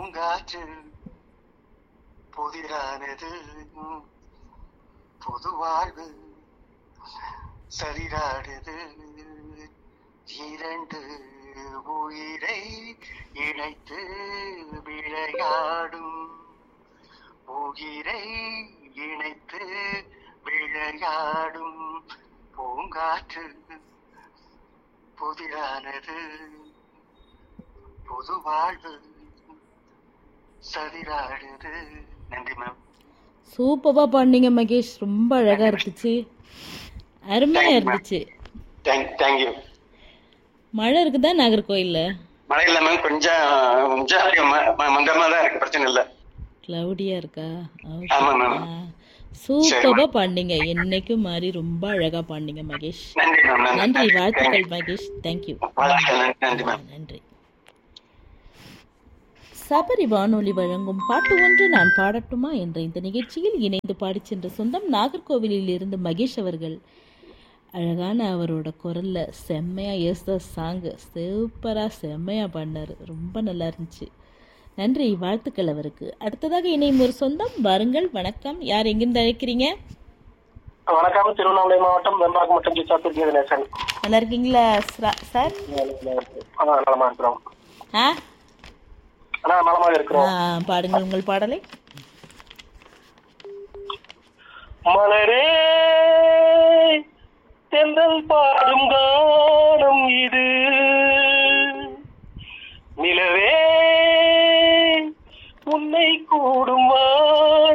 பூங்காற்று புதிரானது புது வாழ்வு சரிதாடுது இரண்டு உயிரை இணைத்து விளையாடும் உயிரை இணைத்து விளையாடும் பூங்காற்று புதிரானது புது வாழ்வு சதிராடுது நன்றி மேம் சூப்பரா பாடினீங்க மகேஷ் ரொம்ப அழகா இருந்துச்சு அருமையா Thank you, ma'am. இருந்துச்சு தேங்க் தேங்க்யூ மழை இருக்குதா நாகர்கோயில்ல மழை இல்ல மேம் கொஞ்சம் கொஞ்சம் அப்படியே ம- ம- மந்தமா தான் இருக்கு பிரச்சனை இல்ல கிளவுடியா இருக்கா ஆமா, ma'am. சூப்பரா பாடினீங்க என்னைக்கும் மாதிரி ரொம்ப அழகா பாடினீங்க மகேஷ் நன்றி மேம் நன்றி Thank வாழ்த்துக்கள் you. மகேஷ் தேங்க்யூ வாழ்த்துக்கள் நன்றி, நன்றி மேம் நன்றி சபரி வானொலி வழங்கும் பாட்டு ஒன்று நான் பாடட்டுமா என்ற இந்த நிகழ்ச்சியில் இணைந்து பாடிச் சென்ற சொந்தம் நாகர்கோவிலில் இருந்து மகேஷ் அவர்கள் அழகான அவரோட குரல்ல செம்மையா ஏசுத சாங்கு சூப்பரா செம்மையா பாடினாரு ரொம்ப நல்லா இருந்துச்சு நன்றி வாழ்த்துக்கள் அவருக்கு அடுத்ததாக இணையும் ஒரு சொந்தம் வாருங்கள் வணக்கம் யார் எங்கிருந்து அழைக்கிறீங்க வணக்கம் திருவண்ணாமலை மாவட்டம் வெம்பாக்கம் மற்றும் ஜிச்சாத்தூர் கீதநேசன் நல்லா இருக்கீங்களா ஸ்ரா- சார் ஆ நலமா இருக்கிறோம் ஆ ஆனா நலமாக இருக்கிறோம் ஆ, பாடுங்கள் உங்கள் பாடலை மலரே தென்றல் பாடும் கானம் இது நிலவே உன்னை கூடும் வானம்